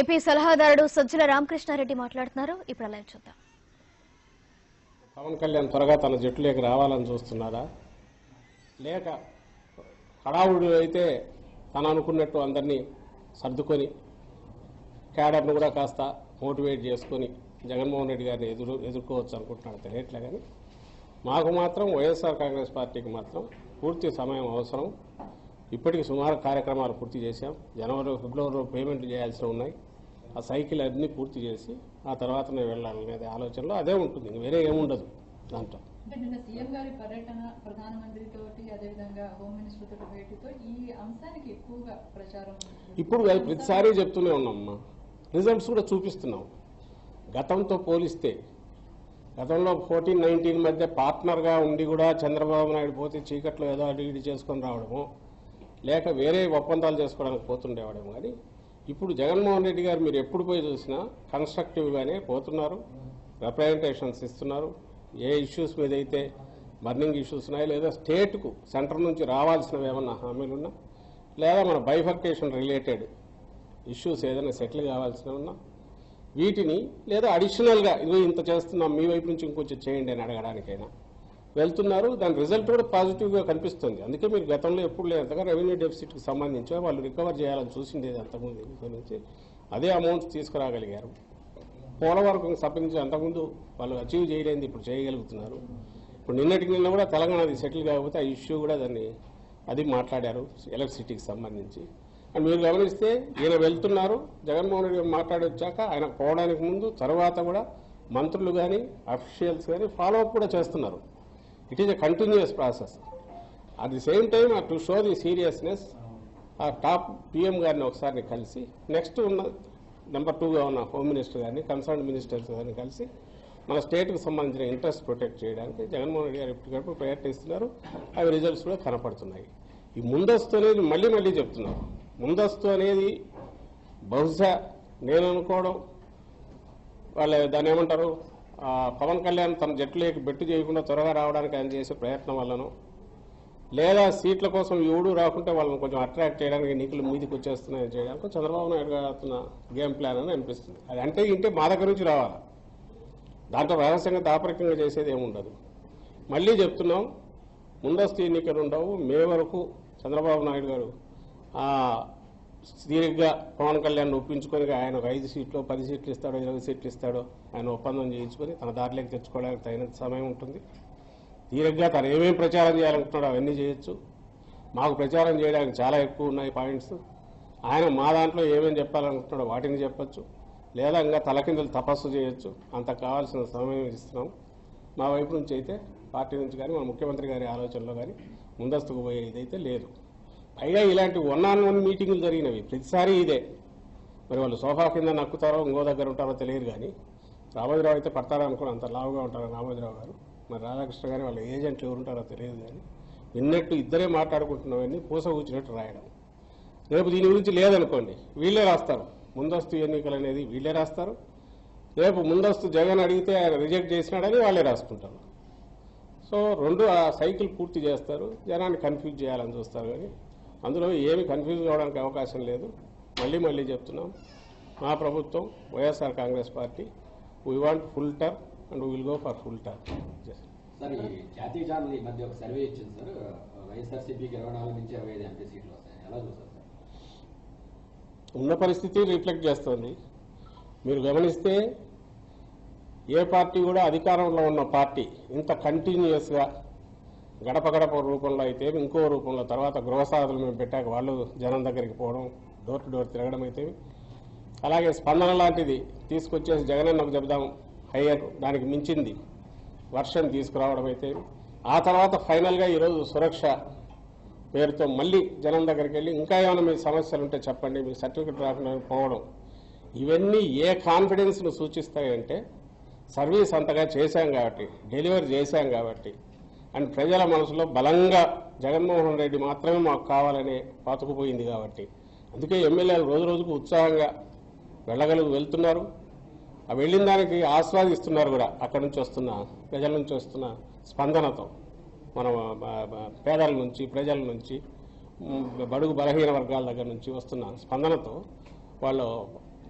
TDP సలహాదారుడు Sajjala Ramakrishna Reddy మాట్లాడుతున్నారు ఇప్పుడు అలా చూద్దాం పవన్ కళ్యాణ్ త్వరగా తన జట్టులోకి రావాలని చూస్తున్నారా లేక హడావుడు అయితే తను అనుకున్నట్టు అందరినీ సర్దుకొని క్యాడర్ను కూడా కాస్త మోటివేట్ చేసుకొని జగన్మోహన్ రెడ్డి గారిని ఎదురు ఎదుర్కోవచ్చు అనుకుంటున్నాడు తెలియట్లే కానీ మాకు మాత్రం వైఎస్ఆర్ కాంగ్రెస్ పార్టీకి మాత్రం పూర్తి సమయం అవసరం ఇప్పటికి సుమారు కార్యక్రమాలు పూర్తి చేశాం జనవరి ఫిబ్రవరిలో పేమెంట్ చేయాల్సి ఉన్నాయి ఆ సైకిల్ అన్ని పూర్తి చేసి ఆ తర్వాత నేను వెళ్ళాలనేది ఆలోచనలో అదే ఉంటుంది ఇంక వేరే ఏముండదు దాంట్లో అంటే నిన్న సీఎం గారి పర్యటన ప్రధానమంత్రితో అదేవిధంగా హోమ్ మినిస్టర్ తో భేటీతో ఈ అంశానికి ఎక్కువగా ప్రచారం ఇప్పుడు అది ప్రతిసారి చెప్తూనే ఉన్నామమ్మా రిజల్ట్స్ కూడా చూపిస్తున్నాం గతంతో పోలిస్తే గతంలో ఫోర్టీన్ నైన్టీన్ మధ్య పార్ట్నర్గా ఉండి కూడా చంద్రబాబు నాయుడు పోతే చీకట్లో ఏదో అటు ఇటు చేసుకొని రావడము లేక వేరే ఒప్పందాలు చేసుకోవడానికి పోతుండేవాడేమో కానీ ఇప్పుడు జగన్మోహన్ రెడ్డి గారు మీరు ఎప్పుడు పోయి చూసినా కన్స్ట్రక్టివ్గానే పోతున్నారు రిప్రజెంటేషన్స్ ఇస్తున్నారు ఏ ఇష్యూస్ మీద అయితే బర్నింగ్ ఇష్యూస్ ఉన్నాయో లేదా స్టేట్కు సెంటర్ నుంచి రావాల్సినవి ఏమన్నా హామీలు ఉన్నా లేదా మన బైఫర్కేషన్ రిలేటెడ్ ఇష్యూస్ ఏదైనా సెటిల్ కావాల్సినవి ఉన్నా వీటిని లేదా అడిషనల్గా ఇదిగో ఇంత చేస్తున్నాం మీ వైపు నుంచి ఇంకొంచెం చేయండి అని అడగడానికైనా వెళ్తున్నారు దాని రిజల్ట్ కూడా పాజిటివ్గా కనిపిస్తుంది అందుకే మీరు గతంలో ఎప్పుడు లేదంతగా రెవెన్యూ డెఫిసిట్కి సంబంధించి వాళ్ళు రికవర్ చేయాలని చూసిండేది అంతకుముందు ఎన్నికల నుంచి అదే అమౌంట్ తీసుకురాగలిగారు పోలవరం సంబంధించి అంతకుముందు వాళ్ళు అచీవ్ చేయలేనిది ఇప్పుడు చేయగలుగుతున్నారు ఇప్పుడు నిన్నటికి నిన్న కూడా తెలంగాణది సెటిల్ కాకపోతే ఆ ఇష్యూ కూడా దాన్ని అది మాట్లాడారు ఎలక్ట్రిసిటీకి సంబంధించి అండ్ మీరు గమనిస్తే ఈయన వెళ్తున్నారు జగన్మోహన్ రెడ్డి గారు మాట్లాడి వచ్చాక ఆయన పోవడానికి ముందు తర్వాత కూడా మంత్రులు కానీ అఫీషియల్స్ కానీ ఫాలో అప్ కూడా చేస్తున్నారు it is a continuous process at the same time to show the seriousness ఆ టాప్ పిఎం గారిని ఒకసారి కలిసి నెక్స్ట్ ఉన్న నెంబర్ టూగా ఉన్న హోమ్ మినిస్టర్ గారిని కన్సర్న్ మినిస్టర్స్ గారిని కలిసి మన స్టేట్కి సంబంధించిన ఇంట్రెస్ట్ ప్రొటెక్ట్ చేయడానికి జగన్మోహన్ రెడ్డి గారు ఎప్పటికప్పుడు ప్రయత్నిస్తున్నారు అవి రిజల్ట్స్ కూడా కనపడుతున్నాయి ఈ ముందస్తు అనేది మళ్ళీ మళ్ళీ చెప్తున్నారు ముందస్తు అనేది బహుశా నేను అనుకోవడం వాళ్ళు దాన్ని ఏమంటారు ఆ, పవన్ కళ్యాణ్ తన జట్టులోకి బెట్టు చేయకుండా త్వరగా రావడానికి ఆయన చేసే ప్రయత్నం వల్లనో లేదా సీట్ల కోసం ఎవడు రాకుంటే వాళ్ళని కొంచెం అట్రాక్ట్ చేయడానికి ఎన్నికలు మీదికి వచ్చేస్తున్నాయని చేయడానికి చంద్రబాబు నాయుడు గారు అవుతున్న గేమ్ ప్లాన్ అని అనిపిస్తుంది అది అంటే ఇంటే మా దగ్గర నుంచి రావాలి దాంట్లో రహస్యంగా దాపరికంగా చేసేది ఏముండదు మళ్ళీ చెప్తున్నాం ముందస్తు ఎన్నికలు ఉండవు మే వరకు చంద్రబాబు నాయుడు గారు ఆ, తీరిగ్గా పవన్ కళ్యాణ్ ఒప్పించుకొని ఆయన ఒక ఐదు సీట్లు పది సీట్లు ఇస్తాడో ఇరవై సీట్లు ఇస్తాడో ఆయన ఒప్పందం చేయించుకొని తన దారిలోకి తెచ్చుకోవడానికి తగినంత సమయం ఉంటుంది తీరిగ్గా తను ఏమేమి ప్రచారం చేయాలనుకుంటున్నాడో అవన్నీ చేయొచ్చు మాకు ప్రచారం చేయడానికి చాలా ఎక్కువ ఉన్నాయి పాయింట్స్ ఆయన మా దాంట్లో ఏమేమి చెప్పాలనుకుంటున్నాడో వాటిని చెప్పొచ్చు లేదా ఇంకా తలకిందులు తపస్సు చేయొచ్చు అంత కావాల్సిన సమయం ఇస్తున్నాం మా వైపు నుంచి అయితే పార్టీ నుంచి కానీ మన ముఖ్యమంత్రి గారి ఆలోచనలో కానీ ముందస్తుకు పోయే ఇదైతే లేదు పైగా ఇలాంటి వన్ ఆన్ వన్ మీటింగులు జరిగినవి ప్రతిసారి ఇదే మరి వాళ్ళు సోఫా కింద నక్కుతారో ఇంకో దగ్గర ఉంటారో తెలియదు కానీ రామోజీరావు అయితే పడతారో అనుకుని అంత లావుగా ఉంటారు రామోజీరావు గారు మరి రాధాకృష్ణ గారి వాళ్ళ ఏజెంట్లు ఎవరు ఉంటారో తెలియదు కానీ విన్నట్టు ఇద్దరే మాట్లాడుకుంటున్నవన్నీ పూస కూర్చున్నట్టు రాయడం రేపు దీని గురించి లేదనుకోండి వీళ్ళే రాస్తారు ముందస్తు ఎన్నికలు అనేది వీళ్ళే రాస్తారు రేపు ముందస్తు జగన్ అడిగితే ఆయన రిజెక్ట్ చేసినాడని వాళ్ళే రాసుకుంటారు సో రెండు ఆ సైకిల్ పూర్తి చేస్తారు జనాన్ని కన్ఫ్యూజ్ చేయాలని చూస్తారు కానీ అందులో ఏమి కన్ఫ్యూజ్ కావడానికి అవకాశం లేదు మళ్ళీ మళ్ళీ చెప్తున్నాం మా ప్రభుత్వం YSR Congress party we want full term and will go for full term sir ఈ జాతీయ ఛానల్ ఈ మధ్య ఒక సర్వే ఇచ్చింది సార్ వైఎస్ఆర్సీపీకి ఇరవై నాలుగు నుంచి ఇరవై ఐదు ఎంపీ సీట్లు వస్తాయి ఎలా చూస్తారు సార్ ఉన్న పరిస్థితి రిఫ్లెక్ట్ చేస్తుంది మీరు గమనిస్తే ఏ పార్టీ కూడా అధికారంలో ఉన్న పార్టీ ఇంత కంటిన్యూస్గా గడప గడప రూపంలో అయితే ఇంకో రూపంలో తర్వాత గృహసాధులు మేము పెట్టాక వాళ్ళు జనం దగ్గరికి పోవడం డోర్ టు డోర్ తిరగడం అయితే అలాగే స్పందన లాంటిది తీసుకొచ్చేసి జగనన్నకు చెబుదాం హయ్యర్ దానికి మించింది వర్షం తీసుకురావడం అయితే ఆ తర్వాత ఫైనల్గా ఈరోజు సురక్ష పేరుతో మళ్ళీ జనం దగ్గరికి వెళ్ళి ఇంకా ఏమైనా మీ సమస్యలు ఉంటే చెప్పండి మీ సర్టిఫికెట్ రాకుండా పోవడం ఇవన్నీ ఏ కాన్ఫిడెన్స్ను సూచిస్తాయంటే సర్వీస్ అంతగా చేశాం కాబట్టి డెలివరీ చేశాం కాబట్టి అండ్ ప్రజల మనసులో బలంగా జగన్మోహన్ రెడ్డి మాత్రమే మాకు కావాలని పాతుకుపోయింది కాబట్టి అందుకే ఎమ్మెల్యేలు రోజు రోజుకు ఉత్సాహంగా వెళ్ళగలుగు వెళ్తున్నారు ఆ వెళ్ళిన దానికి ఆస్వాదిస్తున్నారు కూడా అక్కడి నుంచి వస్తున్న ప్రజల నుంచి వస్తున్న స్పందనతో మన బ- బ- పేదల నుంచి ప్రజల నుంచి మ్, బడుగు బలహీన వర్గాల దగ్గర నుంచి వస్తున్న స్పందనతో వాళ్ళు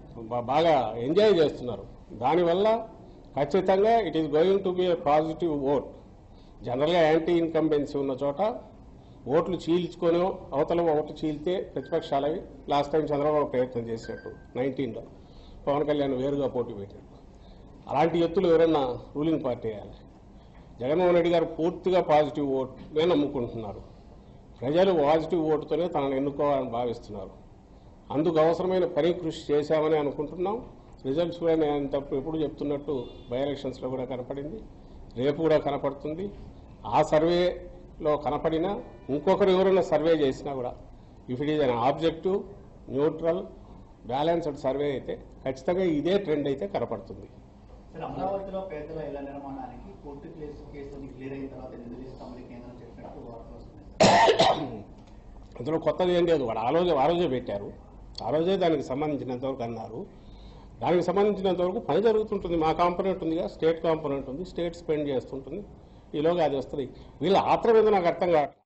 బా- బాగా ఎంజాయ్ చేస్తున్నారు దానివల్ల ఖచ్చితంగా it is going to be a positive vote జనరల్గా యాంటీ ఇన్కంబెన్సీ ఉన్న చోట ఓట్లు చీల్చుకొని అవతల ఓట్లు చీల్తే ప్రతిపక్షాలవి లాస్ట్ టైం చంద్రబాబు ప్రయత్నం చేసినట్టు నైన్టీన్లో పవన్ కళ్యాణ్ వేరుగా పోటీ పెట్టాడు అలాంటి ఎత్తులు ఎవరైనా రూలింగ్ పార్టీ వేయాలి జగన్మోహన్ రెడ్డి గారు పూర్తిగా పాజిటివ్ ఓట్నే నమ్ముకుంటున్నారు ప్రజలు పాజిటివ్ ఓటుతోనే తనను ఎన్నుకోవాలని భావిస్తున్నారు అందుకు అవసరమైన పని కృషి చేశామని అనుకుంటున్నాం రిజల్ట్స్ కూడా నేను ఇంత- ఎప్పుడు చెప్తున్నట్టు బై ఎలక్షన్స్లో కూడా కనపడింది రేపు కూడా కనపడుతుంది ఆ సర్వేలో కనపడినా ఇంకొకరు ఎవరైనా సర్వే చేసినా కూడా if it is an objective neutral balanced survey అయితే ఖచ్చితంగా ఇదే ట్రెండ్ అయితే కనపడుతుంది సార్ అమరావతిలో పేదల ఇళ్ల నిర్మాణానికి కోర్టు కేసు కేసుని క్లియర్ అయిన తర్వాత నిధులు ఇస్తామని కేంద్రం చెప్పినట్టు వార్తలు వస్తున్నాయి అందులో కొత్తది ఏం లేదు వాడు ఆ రోజే ఆ రోజే పెట్టారు ఆ రోజే దానికి సంబంధించినంత వరకు అన్నారు దానికి సంబంధించినంత వరకు పని జరుగుతుంటుంది మా కాంపోనెంట్ ఉందిగా స్టేట్ కాంపోనెంట్ ఉంది స్టేట్ స్పెండ్ చేస్తుంటుంది ఈలోగా అది వస్తుంది వీళ్ళ ఆత్రం ఏదో నాకు అర్థం కావట్లేదు